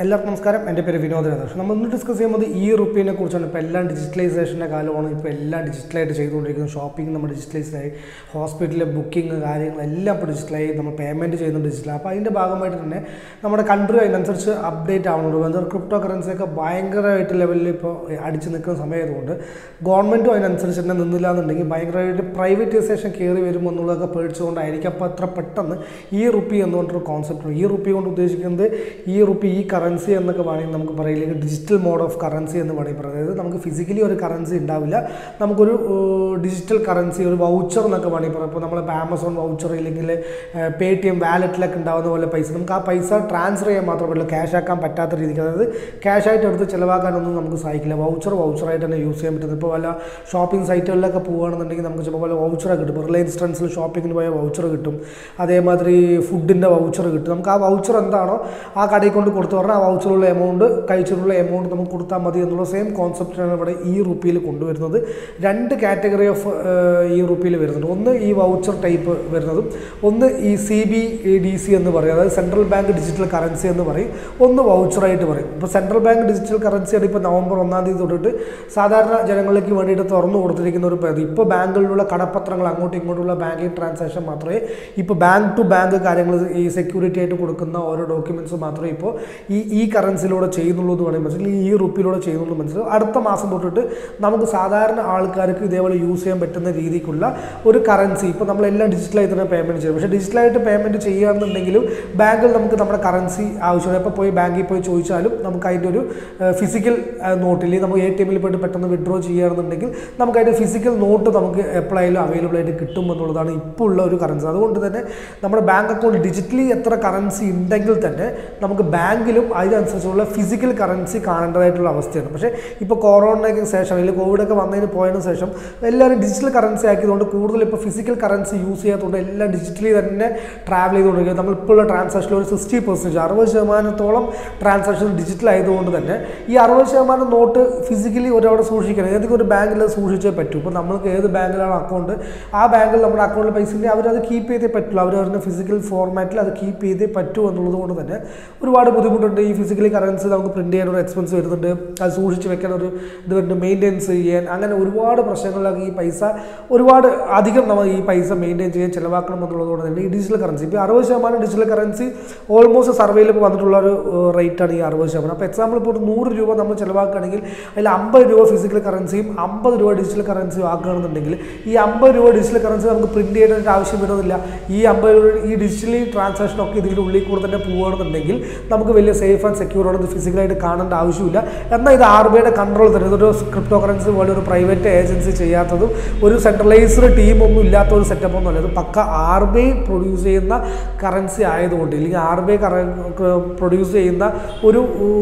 എല്ലാവർക്കും നമസ്കാരം എൻ്റെ പേര് വിനോദ് രാധാകൃഷ്ണൻ നമ്മൾ ഇന്ന് ഡിസ്കസ് ചെയ്യുന്നത് ഈ റുപ്പീനെ കുറിച്ചാണ് ഇപ്പോൾ എല്ലാം ഡിജിറ്റലൈസേഷൻ്റെ കാലമാണ് ഇപ്പോൾ എല്ലാം ഡിജിറ്റലായിട്ട് ചെയ്തുകൊണ്ടിരിക്കുന്നത് ഷോപ്പിംഗ് നമ്മൾ ഡിജിറ്റലൈസ്ഡായി ഹോസ്പിറ്റലിലെ ബുക്കിംഗ് കാര്യങ്ങൾ എല്ലാം ഇപ്പോൾ ഡിജിറ്റലായി നമ്മൾ പേയ്മെൻറ്റ് ചെയ്യുന്നത് ഡിജിറ്റലായി അപ്പോൾ അതിൻ്റെ ഭാഗമായിട്ട് തന്നെ നമ്മുടെ കൺട്രി അതിനനുസരിച്ച് അപ്ഡേറ്റ് ആവണുള്ളൂ എന്താ ക്രിപ്റ്റോ കറൻസിയൊക്കെ ഭയങ്കരമായിട്ട് ലെവലിൽ ഇപ്പോൾ അടിച്ചു നിൽക്കുന്ന സമയമായതുകൊണ്ട് ഗവൺമെൻറ്റും അതിനനുസരിച്ച് തന്നെ നിന്നില്ല എന്നുണ്ടെങ്കിൽ ഭയങ്കരമായിട്ട് പ്രൈവറ്റൈസേഷൻ കയറി വരുമ്പോൾ എന്നുള്ളതൊക്കെ പേടിച്ചുകൊണ്ടായിരിക്കും അപ്പോൾ അത്ര പെട്ടെന്ന് ഈ റുപ്പി എന്ന് പറഞ്ഞൊരു കോൺസെപ്റ്റ് ഈ റുപ്പി കൊണ്ട് ഉദ്ദേശിക്കുന്നത് ഈ റുപ്പി ഈ കറൻസി എന്നൊക്കെ വേണമെങ്കിൽ നമുക്ക് പറയില്ലെങ്കിൽ ഡിജിറ്റൽ മോഡ് ഓഫ് കറൻസി എന്ന് വേണമെങ്കിൽ പറയാം അതായത് നമുക്ക് ഫിസിക്കലി ഒരു കറൻസി ഉണ്ടാവില്ല നമുക്കൊരു ഡിജിറ്റൽ കറൻസി ഒരു വൗച്ചർ എന്നൊക്കെ വേണമെങ്കിൽ പറയാം ഇപ്പോൾ നമ്മളിപ്പോൾ ആമസോൺ വൗച്ചർ ഇല്ലെങ്കിൽ പേ ടി എം വാലറ്റിലൊക്കെ ഉണ്ടാകുന്ന പോലെ പൈസ നമുക്ക് ആ പൈസ ട്രാൻസ്ഫർ ചെയ്യാൻ മാത്രമേ പറ്റുള്ളൂ ക്യാഷ് ആക്കാൻ പറ്റാത്ത രീതിക്ക് അതായത് ക്യാഷ് ആയിട്ട് എടുത്ത് ചിലവാക്കാനൊന്നും നമുക്ക് സഹായിക്കില്ല വൗച്ചർ വൗച്ചറായിട്ട് തന്നെ യൂസ് ചെയ്യാൻ പറ്റുന്നത് ഇപ്പോൾ വല്ല ഷോപ്പിംഗ് സൈറ്റുകളിലൊക്കെ പോകുകയാണെന്നുണ്ടെങ്കിൽ നമുക്ക് ചിലപ്പോൾ വല്ല വൗച്ചറൊക്കെ കിട്ടും ഇപ്പോൾ റിലയൻസ് ട്രെൻഡ്സിൽ ഷോപ്പിങ്ങിന് പോയ വൗച്ചർ കിട്ടും അതേമാതിരി ഫുഡിൻ്റെ വൗച്ചർ കിട്ടും നമുക്ക് ആ വൗച്ചർ എന്താണോ ആ കടയിൽ കൊണ്ട് കൊടുത്തു പറഞ്ഞാൽ ആ വൗച്ചറുള്ള എമൗണ്ട് കഴിച്ചിട്ടുള്ള എമൗണ്ട് നമുക്ക് കൊടുത്താൽ മതി എന്നുള്ള സെയിം കോൺസെപ്റ്റാണ് ഇവിടെ ഈ റുപ്പിയിൽ കൊണ്ടുവരുന്നത് രണ്ട് കാറ്റഗറി ഓഫ് ഈ റുപ്പിയിൽ വരുന്നുണ്ട് ഒന്ന് ഈ വൗച്ചർ ടൈപ്പ് വരുന്നതും ഒന്ന് ഈ സി ബി ഡി സി എന്ന് പറയും അതായത് സെൻട്രൽ ബാങ്ക് ഡിജിറ്റൽ കറൻസി എന്ന് പറയും ഒന്ന് വൗച്ചറായിട്ട് പറയും ഇപ്പോൾ സെൻട്രൽ ബാങ്ക് ഡിജിറ്റൽ കറൻസിയാണ് ഇപ്പോൾ നവംബർ ഒന്നാം തീയതി തൊട്ടിട്ട് സാധാരണ ജനങ്ങൾക്ക് വേണ്ടിയിട്ട് തുറന്നു കൊടുത്തിരിക്കുന്ന ഒരു പദ്ധതി ഇപ്പോൾ ബാങ്കുകളിലുള്ള കടപ്പത്രങ്ങൾ അങ്ങോട്ടും ഇങ്ങോട്ടുള്ള ബാങ്കിങ് ട്രാൻസാക്ഷൻ മാത്രമേ ഇപ്പോൾ ബാങ്ക് ടു ബാങ്ക് കാര്യങ്ങൾ ഈ സെക്യൂരിറ്റി ആയിട്ട് കൊടുക്കുന്ന ഓരോ ഡോക്യുമെൻറ്റ്സ് മാത്രമേ ഇപ്പോൾ ഈ ഈ കറൻസിയിലൂടെ ചെയ്യുന്നുള്ളൂ എന്ന് വേണമെങ്കിൽ മനസ്സിലായി ഈ റുപ്പിയിലൂടെ ചെയ്യുന്നുള്ളൂ മനസ്സിലാവും അടുത്ത മാസം തൊട്ടിട്ട് നമുക്ക് സാധാരണ ആൾക്കാർക്ക് ഇതേപോലെ യൂസ് ചെയ്യാൻ പറ്റുന്ന രീതിക്കുള്ള ഒരു കറൻസി ഇപ്പോൾ നമ്മളെല്ലാം ഡിജിറ്റലായി തന്നെ പേയ്മെൻറ്റ് ചെയ്യും പക്ഷേ ഡിജിറ്റലായിട്ട് പേയ്മെൻറ്റ് ചെയ്യുകയാണെന്നുണ്ടെങ്കിലും ബാങ്കിൽ നമുക്ക് നമ്മുടെ കറൻസി ആവശ്യമാണ് ഇപ്പോൾ പോയി ബാങ്കിൽ പോയി ചോദിച്ചാലും നമുക്ക് അതിൻ്റെ ഒരു ഫിസിക്കൽ നോട്ടിൽ നമുക്ക് എ ടി എമ്മിൽ പോയിട്ട് പെട്ടെന്ന് വിഡ്രോ ചെയ്യുകയാണെന്നുണ്ടെങ്കിൽ നമുക്ക് അതിൻ്റെ ഫിസിക്കൽ നോട്ട് നമുക്ക് എപ്പോഴായാലും അവൈലബിൾ ആയിട്ട് കിട്ടും എന്നുള്ളതാണ് ഇപ്പോൾ ഉള്ള ഒരു കറൻസി അതുകൊണ്ട് തന്നെ നമ്മുടെ ബാങ്ക് അക്കൗണ്ട് ഡിജിറ്റലി എത്ര കറൻസി ഉണ്ടെങ്കിൽ തന്നെ നമുക്ക് ബാങ്കിലും അതിനനുസരിച്ചുള്ള ഫിസിക്കൽ കറൻസി കാണേണ്ടതായിട്ടുള്ള അവസ്ഥയാണ് പക്ഷേ ഇപ്പോൾ കൊറോണയ്ക്ക് ശേഷം അല്ലെങ്കിൽ കോവിഡൊക്കെ വന്നതിന് പോയതിനു ശേഷം എല്ലാവരും ഡിജിറ്റൽ കറൻസി ആക്കിയതുകൊണ്ട് കൂടുതൽ ഇപ്പോൾ ഫിസിക്കൽ കറൻസി യൂസ് ചെയ്യാത്തതുകൊണ്ട് എല്ലാം ഡിജിറ്റലി തന്നെ ട്രാവൽ ചെയ്തുകൊണ്ടിരിക്കുക നമ്മളിപ്പോൾ ഉള്ള ട്രാൻസാക്ഷനിൽ ഒരു സിക്സ്റ്റി പെർസെൻറ്റേജ് അറുപത് ശതമാനത്തോളം ട്രാൻസാക്ഷൻ ഡിജിറ്റൽ ആയതുകൊണ്ട് തന്നെ ഈ അറുപത് ശതമാനം നോട്ട് ഫിസിക്കലി ഒരവിടെ സൂക്ഷിക്കണം ഏതെങ്കിലും ഒരു ബാങ്കിൽ അത് സൂക്ഷിച്ചേ പറ്റൂ ഇപ്പോൾ നമ്മൾക്ക് ഏത് ബാങ്കിലാണ് അക്കൗണ്ട് ആ ബാങ്കിൽ നമ്മുടെ അക്കൗണ്ടിൽ പൈസ ഉണ്ടെങ്കിൽ അവരത് കീപ്പ് ചെയ്തേ പറ്റുള്ളൂ അവർ അവരുടെ ഫിസിക്കൽ ഫോർമാറ്റിൽ അത് കീപ്പ് ചെയ്തേ പറ്റൂ എന്നുള്ളത് കൊണ്ട് തന്നെ ഒരുപാട് ബുദ്ധിമുട്ടുണ്ട് ഈ ഫിസിക്കലി കറൻസി നമുക്ക് പ്രിൻറ്റ് ചെയ്യാൻ ഒരു എക്സ്പെൻസ് വരുന്നുണ്ട് അത് സൂക്ഷിച്ച് വെക്കാൻ ഒരു ഇത് വരുന്നുണ്ട് മെയിൻ്റെനൻസ് ചെയ്യാൻ അങ്ങനെ ഒരുപാട് പ്രശ്നങ്ങളിലൊക്കെ ഈ പൈസ ഒരുപാട് അധികം നമ്മൾ ഈ പൈസ മെയിൻറ്റെയിൻ ചെയ്യാൻ ചിലവാക്കണം എന്നുള്ളത് കൊണ്ട് തന്നെ ഈ ഡിജിറ്റൽ കറൻസി ഇപ്പോൾ അറുപത് ശതമാനം ഡിജിറ്റൽ കറൻസി ഓൾമോസ്റ്റ് സർവേയിൽ ഇപ്പോൾ വന്നിട്ടുള്ള ഒരു റേറ്റാണ് ഈ അറുപത് ശതമാനം അപ്പോൾ എക്സാമ്പിൾ ഇപ്പോൾ ഒരു നൂറ് രൂപ നമ്മൾ ചിലവാക്കുകയാണെങ്കിൽ അതിൽ അമ്പത് രൂപ ഫിസിക്കൽ കറൻസിയും അമ്പത് രൂപ ഡിജിറ്റൽ കറൻസിയും ആക്കുകയാണെന്നുണ്ടെങ്കിൽ ഈ അമ്പത് രൂപ ഡിജിറ്റൽ കറൻസി നമുക്ക് പ്രിൻറ്റ് ചെയ്യേണ്ട ആവശ്യം വരുന്നില്ല ഈ അമ്പത് രൂപ ഈ ഡിജിറ്റലി ട്രാൻസാക്ഷൻ ഒക്കെ ഇതിൻ്റെ ഉള്ളിൽ കൂടെ തന്നെ പോവുകയാണെന്നുണ്ടെങ്കിൽ നമുക്ക് വലിയ സേഫ് ആൻഡ് സെക്യൂർ ആണ് ഇത് ഫിസിക്കലായിട്ട് കാണേണ്ട ആവശ്യമില്ല എന്നാൽ ഇത് ആർ ബി ഐയുടെ കൺട്രോൾ തന്നെ ഇതൊരു ക്രിപ്റ്റോ കറൻസി പോലെ ഒരു പ്രൈവറ്റ് ഏജൻസി ചെയ്യാത്തതും ഒരു സെൻട്രലൈസ്ഡ് ടീമൊന്നും ഇല്ലാത്ത ഒരു സെറ്റപ്പ് ഒന്നും അല്ല ഇത് പക്ക ആർ ബി ഐ പ്രൊഡ്യൂസ് ചെയ്യുന്ന കറൻസി ആയതുകൊണ്ട് ഇല്ലെങ്കിൽ ആർ ബി ഐ പ്രൊഡ്യൂസ് ചെയ്യുന്ന ഒരു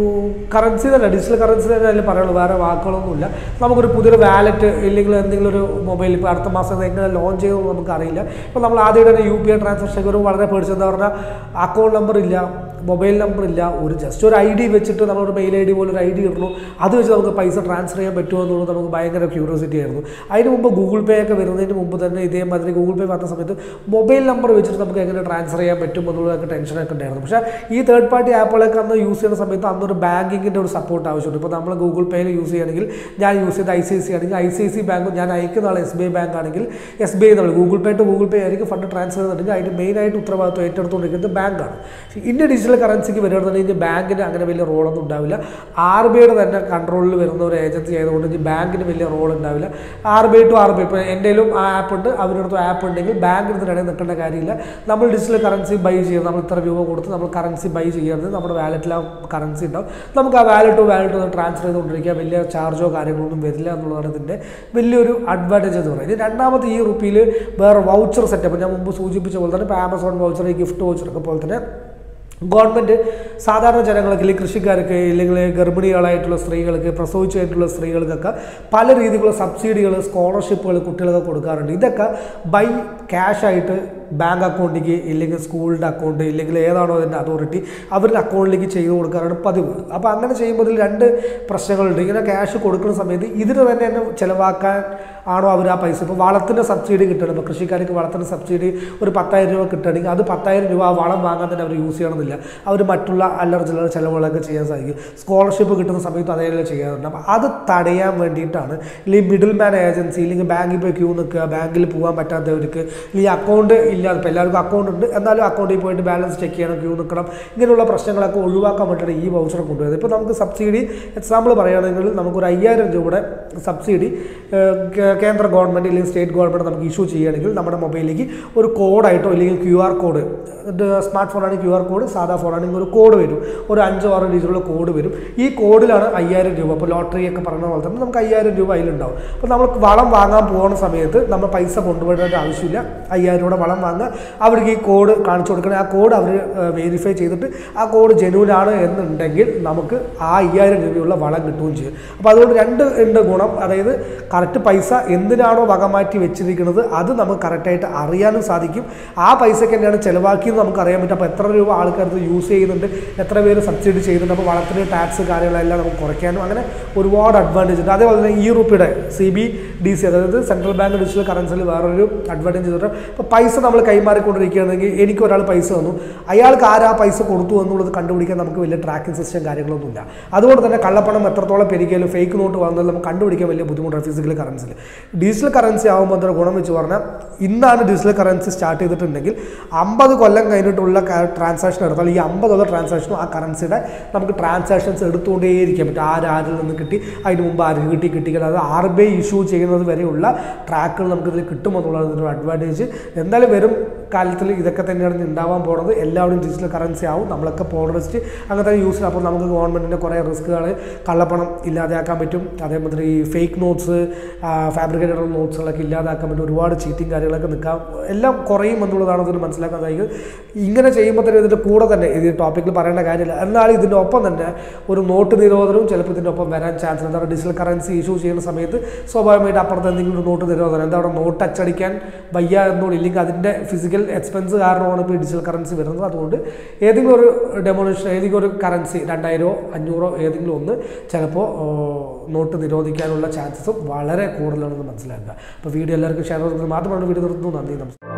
കറൻസി തന്നെ ഡിജിറ്റൽ കറൻസി തന്നെ അതിൽ പറയുള്ളൂ വേറെ വാക്കുകളൊന്നുമില്ല നമുക്കൊരു പുതിയൊരു വാലറ്റ് ഇല്ലെങ്കിൽ എന്തെങ്കിലും ഒരു മൊബൈൽ ഇപ്പോൾ അടുത്ത മാസം അത് എങ്ങനെ ലോഞ്ച് ചെയ്യുമെന്ന് നമുക്കറിയില്ല ഇപ്പോൾ നമ്മൾ ആദ്യമായിട്ട് തന്നെ യു പി ഐ ട്രാൻസാക്ഷൻ ഒരു വളരെ പേടിച്ചെന്ന് പറഞ്ഞാൽ അക്കൗണ്ട് നമ്പർ ഇല്ല മൊബൈൽ നമ്പർ ഇല്ല ഒരു ജസ്റ്റ് ഒരു ഐ ഡി വെച്ചിട്ട് നമ്മളൊരു മെയിൽ ഐ ഡി പോലെ ഒരു ഐ ഡി ഇടണു അത് വെച്ച് നമുക്ക് പൈസ ട്രാൻസ്ഫർ ചെയ്യാൻ പറ്റുമോ എന്നുള്ളത് നമുക്ക് ഭയങ്കര ക്യൂരിയോസിറ്റി ആയിരുന്നു അതിന് മുമ്പ് ഗൂഗിൾ പേ ഒക്കെ വരുന്നതിന് മുമ്പ് തന്നെ ഇതേമാതിരി ഗൂഗിൾ പേ വന്ന സമയത്ത് മൊബൈൽ നമ്പർ വെച്ചിട്ട് നമുക്ക് എങ്ങനെ ട്രാൻസ്ഫർ ചെയ്യാൻ പറ്റും എന്നുള്ളതൊക്കെ ടെൻഷനൊക്കെ ഉണ്ടായിരുന്നു പക്ഷേ ഈ തേർഡ് പാർട്ടി ആപ്പുകളൊക്കെ അന്ന് യൂസ് ചെയ്യുന്ന സമയത്ത് അന്നൊരു ബാങ്കിങ്ങിൻ്റെ ഒരു സപ്പോർട്ട് ആവശ്യമുണ്ട് ഇപ്പോൾ നമ്മൾ ഗൂഗിൾ പേയിൽ യൂസ് ചെയ്യുകയാണെങ്കിൽ ഞാൻ യൂസ് ചെയ്ത ഐ സി ഐ സി ആണെങ്കിൽ I C I C bank ഞാൻ അയക്കുന്ന ആൾ എസ് ബി ഐ ബാങ്ക് ആണെങ്കിൽ എസ് ബി ഐ എന്നുള്ള Google Pay to Google Pay ആയിരിക്കും ഫണ്ട് ട്രാൻസ്ഫർ ചെയ്യുന്നുണ്ടെങ്കിൽ അതിൻ്റെ മെയിനായിട്ട് ഉത്തരവാദിത്വം ഏറ്റെടുത്തുകൊണ്ടിരിക്കുന്നത് ബാങ്കാണ് ഇന്ത്യ ഡിജിറ്റൽ കറൻസിക്ക് വരികയാണെന്നുണ്ടെങ്കിൽ ബാങ്കിന് അങ്ങനെ വലിയ റോളൊന്നും ഉണ്ടാവില്ല ആർ ബി ഐയുടെ തന്നെ കൺട്രോളിൽ വരുന്ന ഒരു ഏജൻസി ആയതുകൊണ്ട് ഇനി ബാങ്കിന് വലിയ റോൾ ഉണ്ടാവില്ല R B I to R B I ഇപ്പോൾ എൻ്റെയിലും ആ ആപ്പ് ഉണ്ട് അവരുടെ ആപ്പ് ഉണ്ടെങ്കിൽ ബാങ്കിന് തന്നെ നിൽക്കേണ്ട കാര്യമില്ല നമ്മൾ ഡിജിറ്റൽ കറൻസി ബൈ ചെയ്യുന്നത് നമ്മൾ ഇത്ര രൂപ കൊടുത്ത് നമ്മൾ കറൻസി ബൈ ചെയ്യുന്നത് നമ്മുടെ വാലറ്റിൽ ആ കറൻസി ഉണ്ടാവും നമുക്ക് ആ വാലറ്റ് ടു വാലറ്റ് ഒന്ന് ട്രാൻസ്ഫർ ചെയ്തുകൊണ്ടിരിക്കുക വലിയ ചാർജോ കാര്യങ്ങളൊന്നും വരില്ല എന്നുള്ളതാണ് ഇതിൻ്റെ വലിയൊരു അഡ്വാൻറ്റേജ് എന്ന് പറയുന്നത് ഇനി രണ്ടാമത്തെ ഈ റുപ്പിയിൽ വേറെ വൗച്ചർ സെറ്റപ്പ് ഞാൻ മുമ്പ് സൂചിപ്പിച്ച പോലെ തന്നെ ഇപ്പോൾ ആമസോൺ വൗച്ചർ ഈ ഗിഫ്റ്റ് വൗച്ചറൊക്കെ പോലെ തന്നെ ഗവൺമെൻറ് സാധാരണ ജനങ്ങൾക്ക് അല്ലെങ്കിൽ കൃഷിക്കാർക്ക് ഇല്ലെങ്കിൽ ഗർഭിണികളായിട്ടുള്ള സ്ത്രീകൾക്ക് പ്രസവിച്ചായിട്ടുള്ള സ്ത്രീകൾക്കൊക്കെ പല രീതിയിലുള്ള സബ്സിഡികൾ സ്കോളർഷിപ്പുകൾ കുട്ടികൾക്ക് കൊടുക്കാറുണ്ട് ഇതൊക്കെ ബൈ ക്യാഷായിട്ട് ബാങ്ക് അക്കൗണ്ടിലേക്ക് ഇല്ലെങ്കിൽ സ്കൂളിൻ്റെ അക്കൗണ്ട് ഇല്ലെങ്കിൽ ഏതാണോ അതിൻ്റെ അതോറിറ്റി അവരുടെ അക്കൗണ്ടിലേക്ക് ചെയ്ത് കൊടുക്കാനാണ് പതിവ് അപ്പോൾ അങ്ങനെ ചെയ്യുമ്പോൾ ഇതിൽ രണ്ട് പ്രശ്നങ്ങളുണ്ട് ഇങ്ങനെ ക്യാഷ് കൊടുക്കുന്ന സമയത്ത് ഇതിന് തന്നെ തന്നെ ചിലവാക്കാൻ ആണോ അവർ ആ പൈസ ഇപ്പോൾ വളത്തിൻ്റെ സബ്സിഡി കിട്ടണം ഇപ്പോൾ കൃഷിക്കാർക്ക് വളത്തിൻ്റെ സബ്സിഡി ഒരു പത്തായിരം രൂപ കിട്ടണമെങ്കിൽ അത് പത്തായിരം രൂപ ആ വളം വാങ്ങാൻ തന്നെ അവർ യൂസ് ചെയ്യണമെന്നില്ല അവർ മറ്റുള്ള അല്ലറ ചില്ലറ ചിലവുകളൊക്കെ ചെയ്യാൻ സാധിക്കും സ്കോളർഷിപ്പ് കിട്ടുന്ന സമയത്ത് അതേപോലെ ചെയ്യാറുണ്ട് അപ്പോൾ അത് തടയാൻ വേണ്ടിയിട്ടാണ് അല്ലെങ്കിൽ മിഡിൽ മാൻ ഏജൻസി ഇല്ലെങ്കിൽ ബാങ്കിൽ പോയി ക്യൂ നിൽക്കുക ബാങ്കിൽ പോകാൻ പറ്റാത്തവർക്ക് ഈ അക്കൗണ്ട് ഇല്ലാതെ ഇപ്പോൾ എല്ലാവർക്കും അക്കൗണ്ട് ഉണ്ട് എന്നാലും അക്കൗണ്ടിൽ പോയിട്ട് ബാലൻസ് ചെക്ക് ചെയ്യണം ക്യൂ നിൽക്കണം ഇങ്ങനെയുള്ള പ്രശ്നങ്ങളൊക്കെ ഒഴിവാക്കാൻ വേണ്ടിയിട്ട് ഈ വൗച്ചർ കൊണ്ടുവരുന്നത് ഇപ്പോൾ നമുക്ക് സബ്സിഡി എക്സാമ്പിൾ പറയുകയാണെങ്കിൽ നമുക്കൊരു അയ്യായിരം രൂപയുടെ സബ്സിഡി ഏഹ്, കേ- കേന്ദ്ര ഗവൺമെൻറ് അല്ലെങ്കിൽ സ്റ്റേറ്റ് ഗവൺമെൻറ് നമുക്ക് ഇഷ്യൂ ചെയ്യുകയാണെങ്കിൽ നമ്മുടെ മൊബൈലിലേക്ക് ഒരു കോഡായിട്ടോ അല്ലെങ്കിൽ ക്യു ആർ കോഡ് സ്മാർട്ട് ഫോണാണെങ്കിൽ ക്യു ആർ കോഡ് സാധാ ഫോണാണെങ്കിൽ ഒരു കോഡ് വരും ഒരു അഞ്ചോ ആറോ ഡിജിറ്റുള്ള കോഡ് വരും ഈ കോഡിലാണ് അയ്യായിരം രൂപ അപ്പോൾ ലോട്ടറി ഒക്കെ പറഞ്ഞ പോലെ തന്നെ നമുക്ക് അയ്യായിരം രൂപ അതിലുണ്ടാവും അപ്പോൾ നമ്മൾ വളം വാങ്ങാൻ പോകുന്ന സമയത്ത് നമ്മൾ പൈസ കൊണ്ടുപോകേണ്ട ആവശ്യമില്ല അയ്യായിരം രൂപ വളം വാങ്ങുക അവർക്ക് ഈ കോഡ് കാണിച്ചു കൊടുക്കണം ആ കോഡ് അവർ വെരിഫൈ ചെയ്തിട്ട് ആ കോഡ് ജെന്യൂൻ ആണ് എന്നുണ്ടെങ്കിൽ നമുക്ക് ആ അയ്യായിരം രൂപയുള്ള വളം കിട്ടുകയും ചെയ്യും അപ്പോൾ അതുകൊണ്ട് രണ്ട് ഉണ്ട് ഗുണം അതായത് കറക്റ്റ് പൈസ എന്തിനാണോ വക മാറ്റി വെച്ചിരിക്കുന്നത് അത് നമുക്ക് കറക്റ്റായിട്ട് അറിയാനും സാധിക്കും ആ പൈസയ്ക്ക് തന്നെയാണ് ചിലവാക്കിയെന്ന് നമുക്ക് അറിയാൻ പറ്റും അപ്പോൾ എത്ര രൂപ ആൾക്കാർ ഇത് യൂസ് ചെയ്യുന്നുണ്ട് എത്ര പേര് സബ്സിഡി ചെയ്യുന്നുണ്ട് അപ്പോൾ വളത്തിന് ടാക്സ് കാര്യങ്ങളെല്ലാം നമുക്ക് കുറയ്ക്കാനും അങ്ങനെ ഒരുപാട് അഡ്വാൻറ്റേജ് ഉണ്ട് അതേപോലെ തന്നെ ഈ റുപ്പിയുടെ സി ബി ഡി സി അതായത് സെൻട്രൽ ബാങ്ക് ഡിജിറ്റൽ കറൻസിയിൽ വേറൊരു അഡ്വാൻറ്റേജ് ചെയ്തിട്ട് ഇപ്പോൾ പൈസ നമ്മൾ കൈമാറിക്കൊണ്ടിരിക്കുകയാണെങ്കിൽ എനിക്ക് ഒരാൾ പൈസ തന്നു അയാൾക്ക് ആരാ പൈസ കൊടുത്തു എന്നുള്ളത് കണ്ടുപിടിക്കാൻ നമുക്ക് വലിയ ട്രാക്കിംഗ് സിസ്റ്റം കാര്യങ്ങളൊന്നുമില്ല അതുകൊണ്ട് തന്നെ കള്ളപ്പണം എത്രത്തോളം പെരുകിയാലും ഫേക്ക് നോട്ട് വന്നാൽ നമുക്ക് കണ്ടുപിടിക്കാൻ വലിയ ബുദ്ധിമുട്ടാണ് ഫിസിക്കൽ കറൻസിയിൽ ഡിജിറ്റൽ കറൻസി ആകുമ്പോൾ അതിൻ്റെ ഗുണം വെച്ച് പറഞ്ഞാൽ ഇന്നാണ് ഡിജിറ്റൽ കറൻസി സ്റ്റാർട്ട് ചെയ്തിട്ടുണ്ടെങ്കിൽ അമ്പത് കൊല്ലം കഴിഞ്ഞിട്ടുള്ള ട്രാൻസാക്ഷൻ എടുത്താൽ ഈ അമ്പതുള്ള ട്രാൻസാക്ഷനും ആ കറൻസിയുടെ നമുക്ക് ട്രാൻസാക്ഷൻസ് എടുത്തുകൊണ്ടേയിരിക്കാൻ പറ്റും ആരാരിൽ നിന്ന് കിട്ടി അതിന് മുമ്പ് ആര് കിട്ടി കിട്ടിക്കാൻ അത് ആർ ബി ഐ ഇഷ്യൂ ചെയ്യുന്നത് വരെയുള്ള ട്രാക്കുകൾ നമുക്കിതിൽ കിട്ടുമെന്നുള്ളത് ഒരു അഡ്വാൻറ്റേജ് എന്തായാലും വരും കാലത്തിൽ ഇതൊക്കെ തന്നെയാണ് ഇനി ഉണ്ടാവാൻ പോകുന്നത് എല്ലാവരും ഡിജിറ്റൽ കറൻസി ആവും നമ്മളൊക്കെ പോളറിസ്റ്റ് അങ്ങനെ തന്നെ യൂസ് ചെയ്യും അപ്പോൾ നമുക്ക് ഗവൺമെൻറ്റിൻ്റെ കുറേ റിസ്ക്കുകൾ കള്ളപ്പണം ഇല്ലാതെയാക്കാൻ പറ്റും അതേമാതിരി ഈ ഫേക്ക് നോട്ട്സ് ഫാബ്രിക്കേറ്റഡ് നോട്ട്സുകളൊക്കെ ഇല്ലാതാക്കാൻ പറ്റും ഒരുപാട് ചീറ്റിങ് കാര്യങ്ങളൊക്കെ നിൽക്കാം എല്ലാം കുറയും എന്നുള്ളതാണ് ഇതിന് മനസ്സിലാക്കാൻ സാധിക്കുന്നത് ഇങ്ങനെ ചെയ്യുമ്പോൾ തന്നെ ഇതിൻ്റെ കൂടെ തന്നെ ഇത് ടോപ്പിക്കിൽ പറയേണ്ട കാര്യമില്ല എന്നാൽ ഇതിൻ്റെ ഒപ്പം തന്നെ ഒരു നോട്ട് നിരോധനവും ചിലപ്പോൾ ഇതിൻ്റെ ഒപ്പം വരാൻ ചാൻസ് ഉണ്ട് എന്താണ് ഡിജിറ്റൽ കറൻസി ഇഷ്യൂ ചെയ്യുന്ന സമയത്ത് സ്വാഭാവികമായിട്ട് അപ്പുറത്ത് എന്തെങ്കിലും ഒരു നോട്ട് നിരോധനം എന്താ അവിടെ നോട്ട് അച്ചടിക്കാൻ വയ്യ എന്നോട് ഇല്ലെങ്കിൽ അതിൻ്റെ ഫിസിക്കൽ എക്സ്പെൻസ് കാരണമാണ് ഇപ്പോൾ ഈ ഡിജിറ്റൽ കറൻസി വരുന്നത് അതുകൊണ്ട് ഏതെങ്കിലും ഒരു ഡെമോണിഷൻ ഏതെങ്കിലും ഒരു കറൻസി രണ്ടായിരമോ അഞ്ഞൂറോ ഏതെങ്കിലും ഒന്ന് ചിലപ്പോൾ നോട്ട് നിരോധിക്കാനുള്ള ചാൻസസും വളരെ കൂടുതലാണെന്ന് മനസ്സിലാക്കുക അപ്പോൾ വീഡിയോ എല്ലാവർക്കും ഷെയർ ചെയ്തത് മാത്രമാണ് വീഡിയോ നിർത്തുന്നു നന്ദി നമസ്കാരം